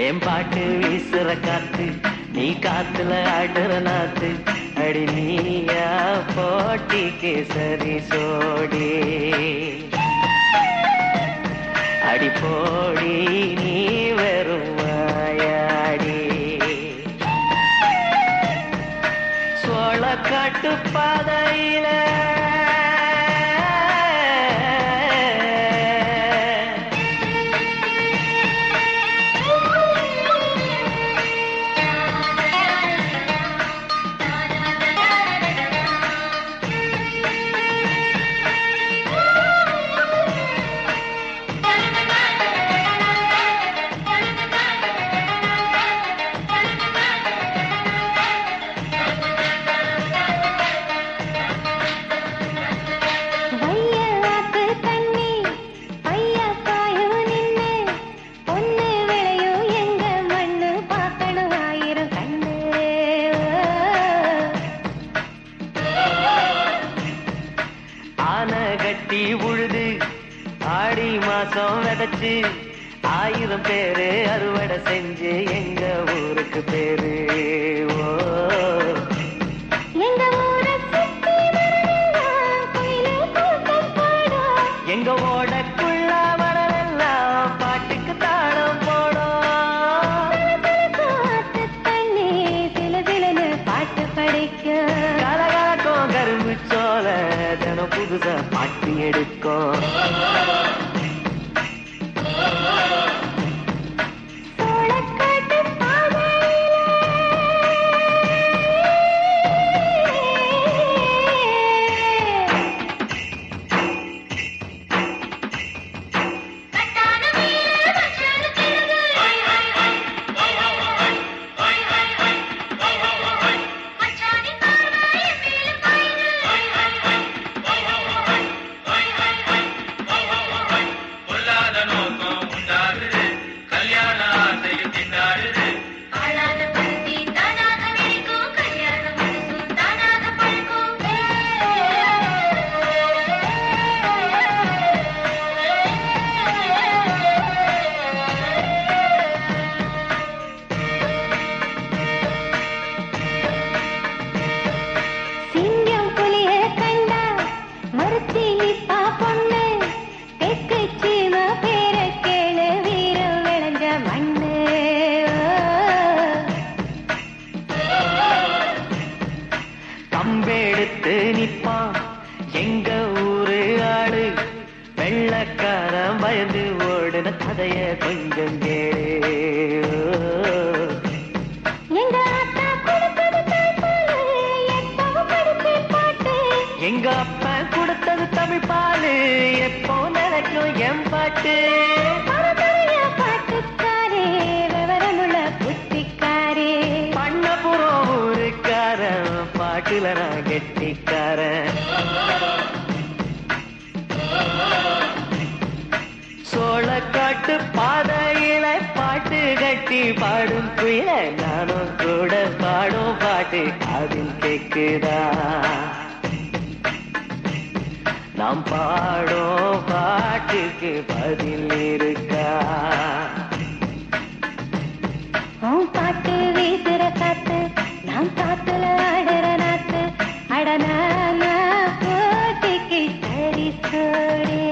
என் பாட்டு வீசுற காத்து நீ காத்துல ஆடுற நாத்து அடி நீயா போட்டிக்கு சரி சோடி அடி போடி நீ வெறும் வாயாடி சோழ காட்டு பாதையில வையலாத்து தண்ணி ஐயப்பாயும் நின்னு பொண்ணு விளையும் எங்க மண்ணு பார்க்கணும் ஆயிரம் கண்ணு ஆன கட்டி உழுது ஆடி மாசம் விதைச்சு ஆயிரம் பேரு அறுவடை செஞ்சு எங்க ஊருக்கு பேரு ஓ எங்க ஊரை சுத்தி வரலாம் குயிலு கூட்டம் பாடும் எங்க ஓடக்குள்ள வரலாம் பாட்டுக்கு தாளம் போடும் காத்து தண்ணி சில சிலன்னு பாட்டு படிக்கும் கலகலக்கும் கரும்பு சோல தினம் புதுசா பாட்டு எடுக்கும் சோளக்காட்டு பாதையிலே பொல்லாத நோக்கம் உண்டாகுது கல்யாண ஆசையில் திண்டாடுது சிங்கம் புலிய கண்டா மறுத்தி நிப்பா பொண்ணு தெற்கு சீம பேர கேளு வீரம் விளைஞ்ச மண்ணு கம்பெடுத்து நிப்பான் எங்க ஊரு ஆளு வெள்ளக்காரன் பயந்து ஓடுன கதைய கொஞ்சம் கேளு எங்க ஆத்தா கொடுத்தது தாய்ப்பாலு எப்பவும் படிச்சு பாட்டு எங்க அப்பா கொடுத்தது தமிழ் பாலு எப்போ நினைக்கும் என் பாட்டு பரபரையா பாட்டுக்காரே விவரமுள்ள புத்திக்காரே பண்ணபுரம் ஊருக்காரன் பாட்டுல நான் கெட்டிக்காரன் சோளக்காட்டு பாதையில பாட்டு கட்டி பாடும் குயில நானும் கூட பாடும் பாட்டு அதில் கேக்குதா நாம் பாடும் பாட்டுக்கு பதில் இருக்கா உன் பாட்டு வீசுற காத்து நான் காத்துல ஆடுற நாத்து அடனா போட்டிக்கு சரி சோடி